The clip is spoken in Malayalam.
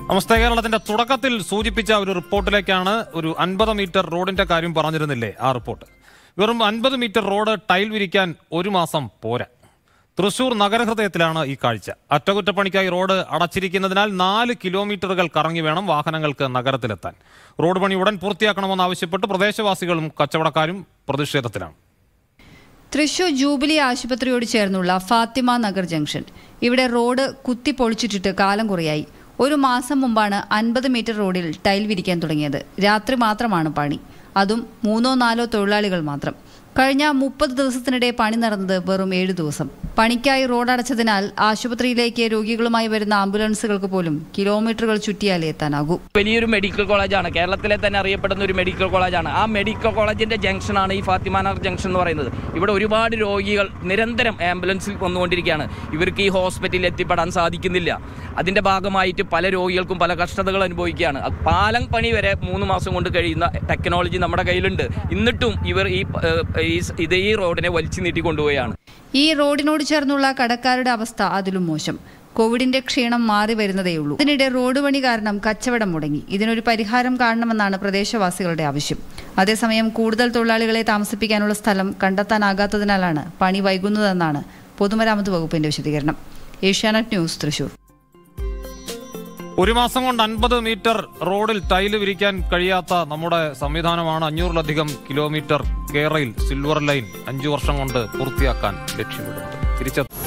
നമസ്തേ കേരളത്തിന്റെ തുടക്കത്തിൽ സൂചിപ്പിച്ച ഒരു റിപ്പോർട്ടിലേക്കാണ് ഒരു അൻപത് മീറ്റർ റോഡിന്റെ കാര്യം പറഞ്ഞിരുന്നില്ലേ ആ റിപ്പോർട്ട് വെറും അൻപത് മീറ്റർ റോഡ് ടൈൽ വിരിക്കാൻ ഒരു മാസം പോരാ തൃശൂർ നഗരഹൃദയത്തിലാണ് ഈ കാഴ്ച അറ്റകുറ്റപ്പണിക്കായി റോഡ് അടച്ചിരിക്കുന്നതിനാൽ നാല് കിലോമീറ്ററുകൾ കറങ്ങി വേണം വാഹനങ്ങൾക്ക് നഗരത്തിലെത്താൻ റോഡ് പണി ഉടൻ പൂർത്തിയാക്കണമെന്നാവശ്യപ്പെട്ട് പ്രദേശവാസികളും കച്ചവടക്കാരും പ്രതിഷേധത്തിലാണ് തൃശൂർ ജൂബിലി ആശുപത്രിയോട് ചേർന്നുള്ള ഫാത്തിമ നഗർ ജംഗ്ഷൻ ഇവിടെ റോഡ് കുത്തിപ്പൊളിച്ചിട്ടിട്ട് കാലം കുറയായി ഒരു മാസം മുമ്പാണ് അൻപത് മീറ്റർ റോഡിൽ ടൈൽ വിരിക്കാൻ തുടങ്ങിയത് രാത്രി മാത്രമാണ് പണി അതും മൂന്നോ നാലോ തൊഴിലാളികൾ മാത്രം കഴിഞ്ഞ മുപ്പത് ദിവസത്തിനിടെ പണി നടന്നത് വെറും ഏഴ് ദിവസം പണിക്കായി റോഡ് അടച്ചതിനാൽ ആശുപത്രിയിലേക്ക് രോഗികളുമായി വരുന്ന ആംബുലൻസുകൾക്ക് പോലും കിലോമീറ്ററുകൾ ചുറ്റിയാലേ എത്താനാകൂ വലിയൊരു മെഡിക്കൽ കോളേജാണ് കേരളത്തിലെ തന്നെ അറിയപ്പെടുന്ന ഒരു മെഡിക്കൽ കോളേജാണ് ആ മെഡിക്കൽ കോളേജിന്റെ ജംഗ്ഷനാണ് ഈ ഫാത്തിമാനഗർ ജംഗ്ഷൻ എന്ന് പറയുന്നത് ഇവിടെ ഒരുപാട് രോഗികൾ നിരന്തരം ആംബുലൻസിൽ വന്നുകൊണ്ടിരിക്കുകയാണ് ഇവർക്ക് ഈ ഹോസ്പിറ്റലിൽ എത്തിപ്പെടാൻ സാധിക്കുന്നില്ല അതിന്റെ ഭാഗമായിട്ട് പല രോഗികൾക്കും പല കഷ്ടതകൾ അനുഭവിക്കുകയാണ് അത് പാലം പണി വരെ മൂന്ന് മാസം കൊണ്ട് കഴിയുന്ന ടെക്നോളജി നമ്മുടെ കയ്യിലുണ്ട് എന്നിട്ടും ഇവർ ഈ ഏഹ്, ഈ സ് ഇത് ഈ റോഡിനെ വലിച്ചു നീട്ടി കൊണ്ടുപോവുകയാണ് ഈ റോഡിനോട് ചേർന്നുള്ള കടക്കാരുടെ അവസ്ഥ അതിലും മോശം കോവിഡിന്റെ ക്ഷീണം മാറി വരുന്നതേയുള്ളൂ ഇതിനിടെ റോഡ് പണി കാരണം കച്ചവടം മുടങ്ങി ഇതിനൊരു പരിഹാരം കാണണമെന്നാണ് പ്രദേശവാസികളുടെ ആവശ്യം അതേസമയം കൂടുതൽ തൊഴിലാളികളെ താമസിപ്പിക്കാനുള്ള സ്ഥലം കണ്ടെത്താനാകാത്തതിനാലാണ് പണി വൈകുന്നതെന്നാണ് പൊതുമരാമത്ത് വകുപ്പിന്റെ വിശദീകരണം ഏഷ്യാനെറ്റ് ന്യൂസ് തൃശൂർ ഒരു മാസം കൊണ്ട് അൻപത് മീറ്റർ റോഡിൽ ടൈല് വിരിക്കാൻ കഴിയാത്ത നമ്മുടെ സംവിധാനമാണ് അഞ്ഞൂറിലധികം കിലോമീറ്റർ കേരയിൽ സിൽവർ ലൈൻ അഞ്ചു വർഷം കൊണ്ട് പൂർത്തിയാക്കാൻ ലക്ഷ്യമിടുന്നത് തിരിച്ച